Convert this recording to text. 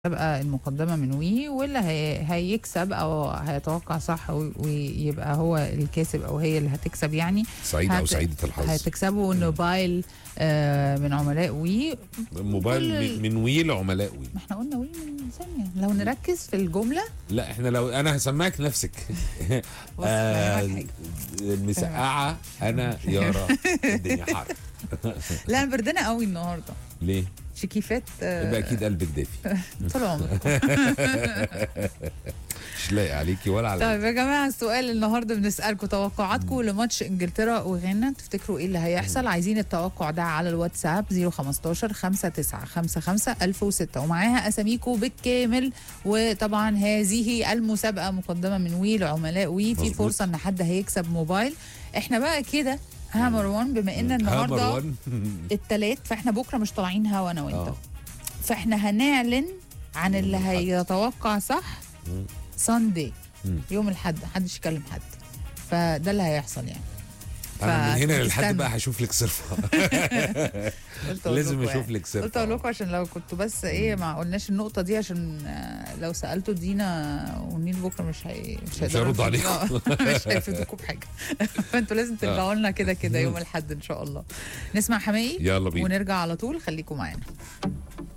المسابقة المقدمة من وي واللي هي هيكسب أو هيتوقع صح و- ويبقى هو الكاسب أو هي اللي هتكسب يعني سعيد او هت- سعيده الحظ هتكسبوا موبايل آه، من عملاء وي موبايل كل- من- من وي لعملاء وي ما احنا قلنا وي من ثانية لو نركز في الجملة لا احنا لو انا هسمعك نفسك بص آه، هفهمك حاجة. المسقعه انا يارا الدنيا حر لا أنا بردانة قوي النهاردة ليه؟ شيكيفات يبقى آه، اكيد قلبك دافي طول عمرك مش لايق عليكي ولا على طيب يا جماعه السؤال النهارده بنسالكم توقعاتكم لماتش انجلترا وغانا تفتكروا ايه اللي هيحصل عايزين التوقع ده على الواتساب 015 59 55 1006 ومعاها اساميكم بالكامل وطبعا هذه المسابقه مقدمه من وي لعملاء وي في مظبوط. فرصه ان حد هيكسب موبايل احنا بقى كده ها مروان بما ان ها النهارده مروان التلات فاحنا بكره مش طالعين هوا انا وانت آه. فاحنا هنعلن عن اللي يوم الأحد. هيتوقع صح مم. ساندي مم. يوم الاحد محدش يكلم حد فده اللي هيحصل يعني انا من هنا للحد فاستنى. بقى هشوف لك صرفه قلت أقول لازم لكم اشوف يعني. لك صرفه قلت اقول لكم عشان لو كنتوا بس ايه ما قلناش النقطه دي عشان آه، لو سالتوا دينا ونيل بكره مش هي مش هيقدروا هيردوا عليكم. يفيدوا- آه، مش هيفيدوكم بحاجه فانتوا لازم ترجعوا لنا كده كده يوم الاحد ان شاء الله نسمع حماقي يلا بينا ونرجع على طول خليكم معانا